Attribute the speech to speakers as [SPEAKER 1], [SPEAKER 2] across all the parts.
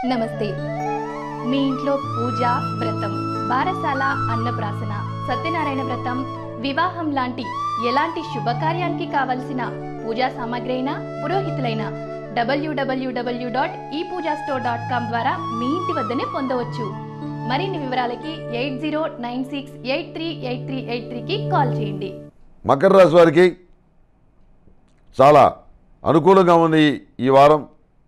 [SPEAKER 1] నమస్తే మీ ఇంట్లో పూజ వ్రతం బారసాల అన్నప్రాసన సత్యనారాయణ వ్రతం వివాహం లాంటి ఎలాంటి శుభకార్యానికి కావలసిన పూజా సామాగ్రి అయినా పురోహితులైన డబ్ల్యూడబ్ల్యూడబ్ల్యూ డాట్ ఈ పూజా స్టోర్ డాట్ కామ్ ద్వారా మీ ఇంటి వద్దనే పొందవచ్చు మరిన్ని వివరాలకి eight zero nine six eight three eight three eight త్రీకి కాల్ చేయండి
[SPEAKER 2] మకర రాశి వారికి చాలా అనుకూలంగా ఉంది ఈ- ఈ వారం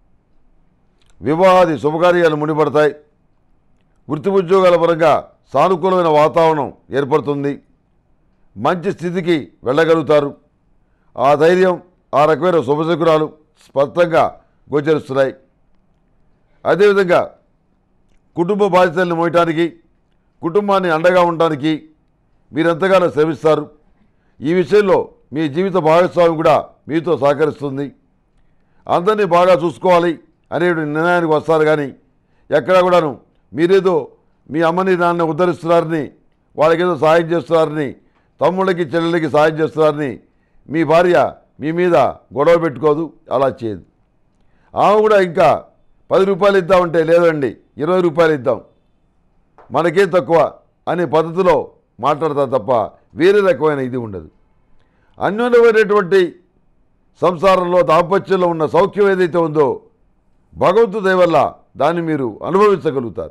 [SPEAKER 2] వివాహాది శుభకార్యాలు ముడిపడతాయి వృత్తి ఉద్యోగాల పరంగా సానుకూలమైన వాతావరణం ఏర్పడుతుంది మంచి స్థితికి వెళ్ళగలుగుతారు ఆ ధైర్యం ఆ రకమైన శుభశకురాలు స్పష్టంగా గోచరిస్తున్నాయి అదేవిధంగా కుటుంబ బాధ్యతలను మోయటానికి కుటుంబాన్ని అండగా ఉండటానికి మీరెంతగానో శ్రమిస్తారు ఈ విషయంలో మీ జీవిత భాగస్వామి కూడా మీతో సహకరిస్తుంది అందరినీ బాగా చూసుకోవాలి అనే నిర్ణయానికి వస్తారు కానీ ఎక్కడా కూడాను మీరేదో మీ అమ్మని నాన్న ఉద్ధరిస్తున్నారని వాళ్ళకేదో సహాయం చేస్తున్నారని తమ్ముళ్ళకి చెల్లెళ్ళకి సహాయం చేస్తున్నారని మీ భార్య మీ మీద గొడవ పెట్టుకోదు అలా చేయదు ఆమె కూడా ఇంకా పది రూపాయలు ఇద్దామంటే లేదండి ఇరవై రూపాయలు ఇద్దాం మనకేం తక్కువ అనే పద్ధతిలో మాట్లాడతారు తప్ప వేరే రకమైన ఇది ఉండదు అన్యోన్యమైనటువంటి సంసారంలో దాంపత్యంలో ఉన్న సౌఖ్యం ఏదైతే ఉందో భగవంతు దయ వల్ల దాన్ని మీరు అనుభవించగలుగుతారు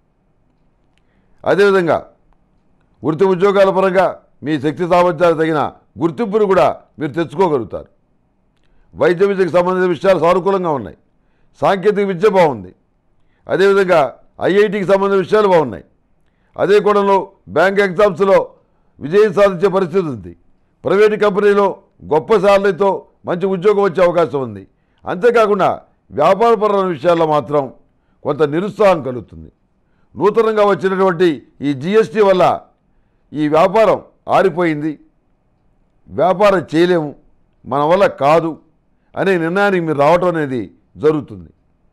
[SPEAKER 2] అదేవిధంగా వృత్తి ఉద్యోగాల పరంగా మీ శక్తి సామర్థ్యాలు తగిన గుర్తింపును కూడా మీరు తెచ్చుకోగలుగుతారు వైద్య విద్యకు సంబంధించిన విషయాలు సానుకూలంగా ఉన్నాయి సాంకేతిక విద్య బాగుంది అదేవిధంగా ఐఐటికి సంబంధించిన విషయాలు బాగున్నాయి అదే కోణంలో బ్యాంక్ ఎగ్జామ్స్లో విజయం సాధించే పరిస్థితి ఉంది ప్రైవేటు కంపెనీలో గొప్ప శాలరీతో మంచి ఉద్యోగం వచ్చే అవకాశం ఉంది అంతేకాకుండా వ్యాపారపరమైన విషయాల్లో మాత్రం కొంత నిరుత్సాహం కలుగుతుంది నూతనంగా వచ్చినటువంటి ఈ జిఎస్టీ వల్ల ఈ వ్యాపారం ఆరిపోయింది వ్యాపారం చేయలేము మన వల్ల కాదు అనే నిర్ణయానికి మీరు రావటం అనేది జరుగుతుంది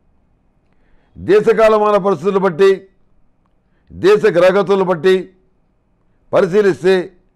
[SPEAKER 2] దేశకాలమాన పరిస్థితులు బట్టి దేశ గ్రహగతులను బట్టి పరిశీలిస్తే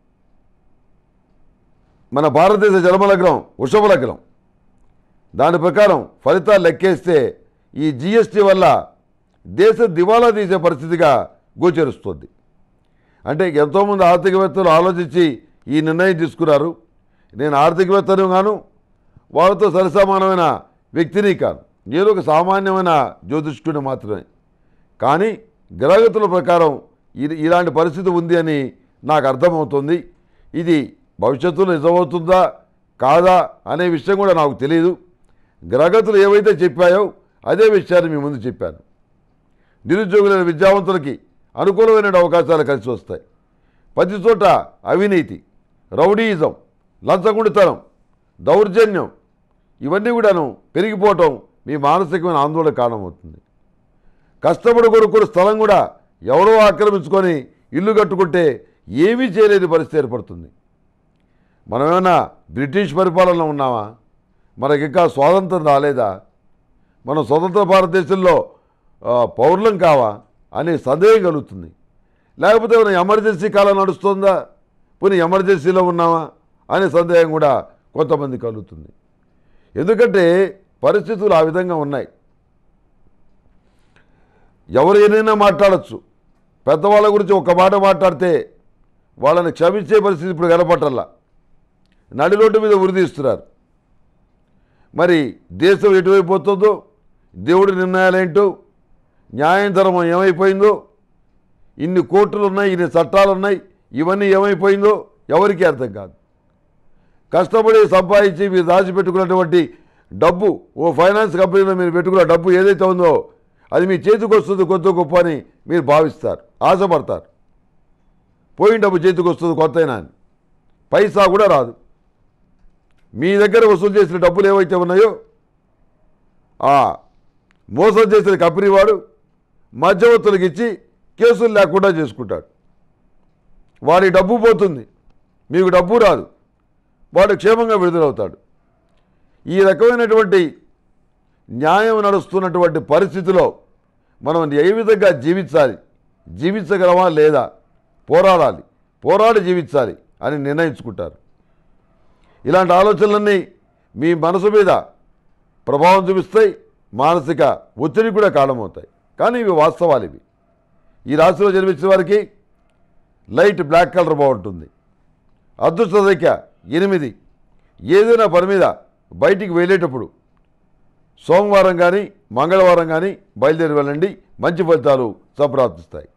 [SPEAKER 2] మన భారతదేశ జన్మలగ్నం వృషభ లగ్నం దాని ప్రకారం ఫలితాలు లెక్కేస్తే ఈ జిఎస్టీ వల్ల దేశ దివాలా తీసే పరిస్థితిగా గోచరిస్తుంది అంటే ఎంతోమంది ఆర్థికవేత్తలు ఆలోచించి ఈ నిర్ణయం తీసుకున్నారు నేను ఆర్థికవేత్తను గాను వాళ్ళతో సరిసమానమైన వ్యక్తిని కాను నేను ఒక సామాన్యమైన జ్యోతిష్కుని మాత్రమే కానీ గ్రహగతుల ప్రకారం ఇది ఇలాంటి పరిస్థితి ఉంది అని నాకు అర్థమవుతుంది ఇది భవిష్యత్తులో నిజమవుతుందా కాదా అనే విషయం కూడా నాకు తెలియదు గ్రహగతులు ఏవైతే చెప్పాయో అదే విషయాన్ని మీ ముందు చెప్పాను నిరుద్యోగులైన విద్యావంతులకి అనుకూలమైన అవకాశాలు కలిసి వస్తాయి ప్రతి చోట అవినీతి రౌడీయిజం లంచగుండితనం దౌర్జన్యం ఇవన్నీ కూడాను పెరిగిపోవటం మీ మానసికమైన ఆందోళన కారణమవుతుంది కష్టపడి కొనుక్కున్న స్థలం కూడా ఎవరో ఆక్రమించుకొని ఇల్లు కట్టుకుంటే ఏమీ చేయలేని పరిస్థితి ఏర్పడుతుంది మనమేమన్నా బ్రిటిష్ పరిపాలనలో ఉన్నామా మనకి ఇంకా స్వాతంత్రం రాలేదా మనం స్వతంత్ర భారతదేశంలో ఆ, పౌరులం కావా అనే సందేహం కలుగుతుంది లేకపోతే మనం ఎమర్జెన్సీ కాలం నడుస్తుందా పోనీ ఎమర్జెన్సీలో ఉన్నామా అనే సందేహం కూడా కొంతమంది కలుగుతుంది ఎందుకంటే పరిస్థితులు ఆ విధంగా ఉన్నాయి ఎవరు ఏదైనా మాట్లాడచ్చు పెద్దవాళ్ళ గురించి ఒక మాట మాట్లాడితే వాళ్ళని క్షమించే పరిస్థితి ఇప్పుడు కనపట్టల్లా నడి రోడ్డు మీద ఉరిదీస్తున్నారు మరి దేశం ఎటువైపు పోతుందో దేవుడి నిర్ణయాలేంటో న్యాయం ధర్మం ఏమైపోయిందో ఇన్ని కోర్టులు ఉన్నాయి ఇన్ని చట్టాలు ఉన్నాయి ఇవన్నీ ఏమైపోయిందో ఎవరికీ అర్థం కాదు కష్టపడి సంపాదించి మీరు దాచిపెట్టుకున్నటువంటి డబ్బు ఓ ఫైనాన్స్ కంపెనీలో మీరు పెట్టుకున్న డబ్బు ఏదైతే ఉందో అది మీ చేతికి వస్తుంది కొత్త గొప్ప అని మీరు భావిస్తారు ఆశపడతారు పోయిన డబ్బు చేతికి వస్తుంది కొత్తైనా అని పైసా కూడా రాదు మీ దగ్గర వసూలు చేసిన డబ్బులు ఏవైతే ఉన్నాయో ఆ మోసం చేసిన కంపెనీ వాడు మధ్యవర్తులకు ఇచ్చి కేసులు లేకుండా చేసుకుంటాడు వాడి డబ్బు పోతుంది మీకు డబ్బు రాదు వాడు క్షేమంగా విడుదలవుతాడు ఈ రకమైనటువంటి న్యాయం నడుస్తున్నటువంటి పరిస్థితిలో మనం ఏ విధంగా జీవించాలి జీవించగలమా లేదా పోరాడాలి పోరాడి జీవించాలి అని నిర్ణయించుకుంటారు ఇలాంటి ఆలోచనలన్నీ మీ మనసు మీద ప్రభావం చూపిస్తాయి మానసిక ఒత్తిడి కూడా కారణమవుతాయి కానీ ఇవి వాస్తవాలు ఇవి ఈ రాశిలో జన్మించిన వారికి లైట్ బ్లాక్ కలర్ బాగుంటుంది అదృష్ట సంఖ్య ఎనిమిది ఏదైనా పని మీద బయటికి వెళ్ళేటప్పుడు సోమవారం కానీ మంగళవారం కానీ బయలుదేరి వెళ్ళండి మంచి ఫలితాలు సంప్రాప్తిస్తాయి